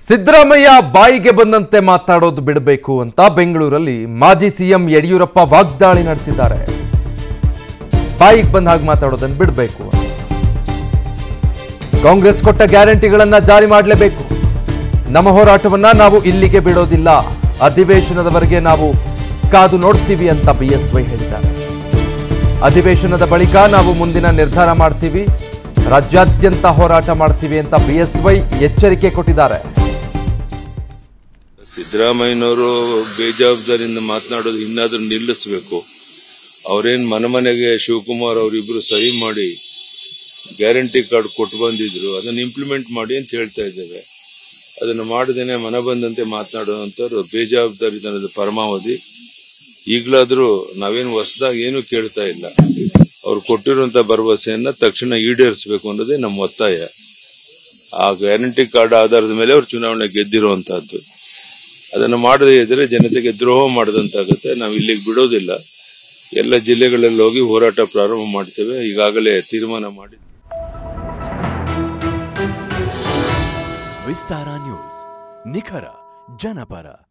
ಸಿದ್ದರಾಮಯ್ಯ ಬಾಯಿಗೆ ಬಂದಂತೆ ಮಾತಾಡೋದು ಬಿಡಬೇಕು ಅಂತ ಬೆಂಗಳೂರಲ್ಲಿ ಮಾಜಿ ಸಿಎಂ ಯಡಿಯೂರಪ್ಪ ವಾಗ್ದಾಳಿ ನಡೆಸಿದ್ದಾರೆ ಬಾಯಿಗೆ ಬಂದ ಹಾಗೆ ಮಾತಾಡೋದನ್ನು ಬಿಡಬೇಕು ಕಾಂಗ್ರೆಸ್ ಕೊಟ್ಟ ಗ್ಯಾರಂಟಿಗಳನ್ನ ಜಾರಿ ಮಾಡಲೇಬೇಕು ನಮ್ಮ ಹೋರಾಟವನ್ನ ನಾವು ಇಲ್ಲಿಗೆ ಬಿಡೋದಿಲ್ಲ ಅಧಿವೇಶನದವರೆಗೆ ನಾವು ಕಾದು ನೋಡ್ತೀವಿ ಅಂತ ಬಿಎಸ್ವೈ ಹೇಳಿದ್ದಾರೆ ಅಧಿವೇಶನದ ಬಳಿಕ ನಾವು ಮುಂದಿನ ನಿರ್ಧಾರ ಮಾಡ್ತೀವಿ ರಾಜ್ಯಾದ್ಯಂತ ಹೋರಾಟ ಮಾಡ್ತೀವಿ ಅಂತ ಬಿಎಸ್ವೈ ಎಚ್ಚರಿಕೆ ಕೊಟ್ಟಿದ್ದಾರೆ ಸಿದ್ದರಾಮಯ್ಯನವರು ಬೇಜವಾಬ್ದಾರಿಯಿಂದ ಮಾತನಾಡೋದು ಇನ್ನಾದ್ರೂ ನಿಲ್ಲಿಸಬೇಕು ಅವ್ರೇನ್ ಮನೆ ಮನೆಗೆ ಶಿವಕುಮಾರ್ ಅವರಿಬ್ರು ಸಹಿ ಮಾಡಿ ಗ್ಯಾರಂಟಿ ಕಾರ್ಡ್ ಕೊಟ್ಟು ಬಂದಿದ್ರು ಅದನ್ನ ಇಂಪ್ಲಿಮೆಂಟ್ ಮಾಡಿ ಅಂತ ಹೇಳ್ತಾ ಇದ್ದೇವೆ ಅದನ್ನು ಮಾಡದೇನೆ ಮನ ಬಂದಂತೆ ಮಾತನಾಡುವಂತವ್ರು ಬೇಜವಾಬ್ದಾರಿತನದ ಪರಮಾವಧಿ ಈಗಲಾದ್ರೂ ನಾವೇನು ಹೊಸದಾಗಿ ಏನು ಕೇಳ್ತಾ ಇಲ್ಲ ಅವ್ರು ಕೊಟ್ಟಿರುವಂತ ಭರವಸೆಯನ್ನ ತಕ್ಷಣ ಈಡೇರಿಸಬೇಕು ಅನ್ನೋದೇ ನಮ್ಮ ಒತ್ತಾಯ ಆ ಗ್ಯಾರಂಟಿ ಕಾರ್ಡ್ ಆಧಾರದ ಮೇಲೆ ಅವ್ರು ಚುನಾವಣೆ ಗೆದ್ದಿರುವಂತಹದ್ದು ಅದನ್ನು ಮಾಡದೇ ಇದ್ರೆ ಜನತೆಗೆ ದ್ರೋಹ ಮಾಡಿದಂತಾಗುತ್ತೆ ನಾವು ಇಲ್ಲಿಗೆ ಬಿಡೋದಿಲ್ಲ ಎಲ್ಲ ಜಿಲ್ಲೆಗಳಲ್ಲಿ ಹೋಗಿ ಹೋರಾಟ ಪ್ರಾರಂಭ ಮಾಡ್ತೇವೆ ಈಗಾಗಲೇ ತೀರ್ಮಾನ ಮಾಡಿ ವಿಸ್ತಾರ ನ್ಯೂಸ್ ನಿಖರ ಜನಪರ